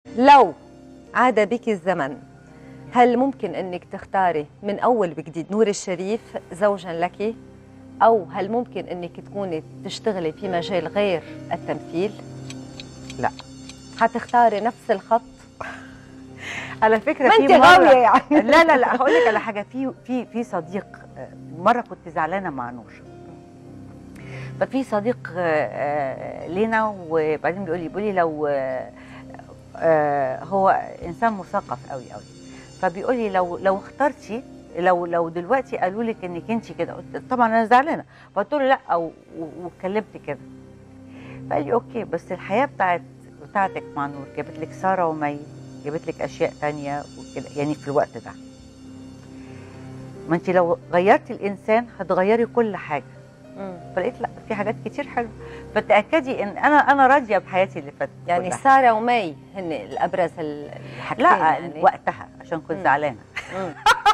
لو عاد بك الزمن هل ممكن انك تختاري من اول وجديد نور الشريف زوجا لك او هل ممكن انك تكوني تشتغلي في مجال غير التمثيل لا. حتختاري نفس الخط على فكره ما في انت مرة- غاويه يعني لا لا لا هقول لك على حاجه في في في صديق آه، مره كنت زعلانه مع نور ففي صديق آه، آه، لينا وبعدين بيقول لي بيقول لي لو آه، آه، هو انسان مثقف قوي قوي فبيقول لي لو لو اخترتي لو لو دلوقتي قالوا لك انك انت كده قلت طبعا انا زعلانه فقلت له لا و- و- واتكلمت كده فقال لي اوكي بس الحياه بتاعت بتاعتك مع نور جابت لك ساره ومي جابت لك اشياء تانية وكده يعني في الوقت ده ما انت لو غيرتي الانسان هتغيري كل حاجه مم. فلقيت لا في حاجات كتير حلوه فتاكدي ان انا انا راضيه بحياتي اللي فاتت يعني كلها. ساره ومي هن الابرز ال- الحاجتين لا يعني. وقتها عشان كنت مم. زعلانه مم.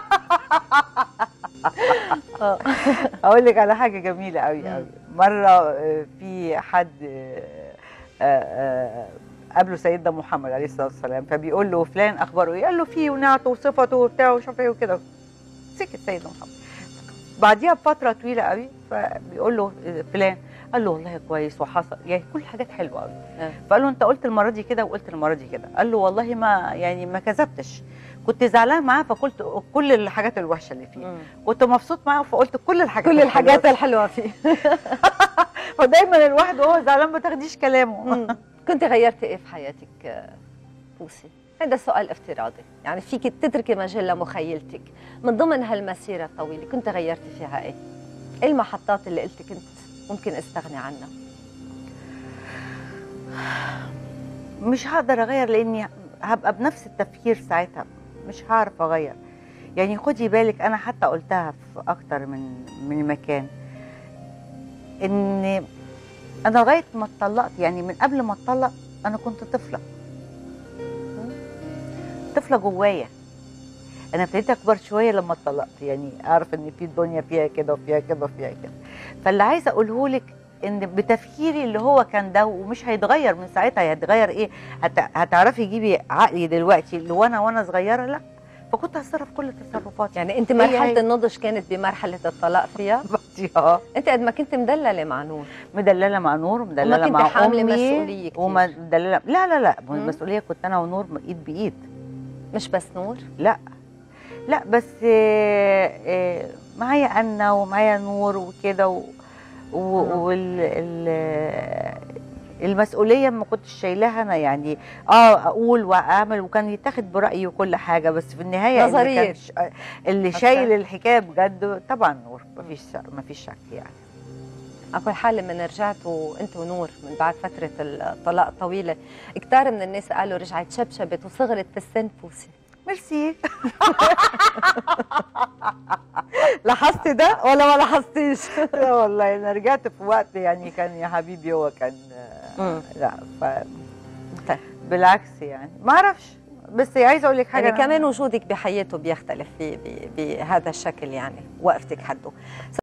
آه. اقول لك على حاجه جميله قوي مم. قوي مره آه، في حد آه، آه، قابله سيدنا محمد عليه الصلاه والسلام فبيقول له فلان اخباره ايه قال له فيه ونعته وصفته وبتاع ومش عارف ايه وكده سكت سيدنا محمد بعديها بفتره طويله قوي فبيقول له آه، فلان قال له والله كويس وحصل يعني كل حاجات حلوه قوي آه. فقال له انت قلت المره دي كده وقلت المره دي كده قال له والله ما يعني ما كذبتش كنت زعلان معاه فقلت كل الحاجات الوحشه اللي فيه مم. كنت مبسوط معاه فقلت كل الحاجات كل الحاجات الحلوة. الحلوه فيه فدايما الواحد وهو زعلان ما تاخديش كلامه مم. كنت غيرتي ايه في حياتك آه، بوسي؟ هذا سؤال افتراضي يعني فيك تتركي مجال لمخيلتك من ضمن هالمسيرة الطويلة كنت غيرتي فيها ايه؟ ايه المحطات اللي قلتي كنت ممكن استغني عنها؟ مش هقدر اغير لاني هبقى بنفس التفكير ساعتها مش هعرف اغير يعني خدي بالك انا حتى قلتها في اكتر من من مكان ان انا لغايه ما اتطلقت يعني من قبل ما اتطلق انا كنت طفله طفله جوايا انا ابتديت اكبر شويه لما اتطلقت يعني اعرف ان في الدنيا فيها كده وفيها كده وفيها كده فاللي عايزه اقوله لك ان بتفكيري اللي هو كان ده ومش هيتغير من ساعتها هيتغير ايه هت... هتعرفي تجيبي عقلي دلوقتي اللي وانا وانا صغيره لا فكنت هتصرف كل تصرفاتي يعني انت هي مرحلة هي. النضج كانت بمرحلة الطلاق فيها؟ بعدي اه انت قد ما كنت مدللة مع نور مدلله مع نور ومدلله وما كنت مع حاملة امي مسؤولية كتير. ومدلله لا لا لا مم. المسؤوليه كنت انا ونور ايد بايد مش بس نور لا لا بس آه، آه، معايا أنا ومعايا نور وكده و... و... مم. وال... ال... المسؤوليه ما كنتش شايلاها انا يعني اه اقول واعمل وكان يتاخد برايي وكل حاجه بس في النهايه اللي, نظرية. كان ش... اللي حتى- شايل الحكايه بجد طبعا نور ما فيش ما فيش شك يعني على كل حال لما رجعتوا انت ونور من بعد فترة الطلاق الطويلة كتار من الناس قالوا رجعت شبشبت وصغرت في السن بوسي ميرسي لاحظتي ده ولا ما لاحظتيش؟ لا والله انا رجعت في وقت يعني كان يا حبيبي هو كان مم. لا ف... طيب. بالعكس يعني ما اعرفش بس عايزه اقول لك حاجه يعني أنا- كمان وجودك بحياته بيختلف ب- ب- بهذا الشكل يعني وقفتك حده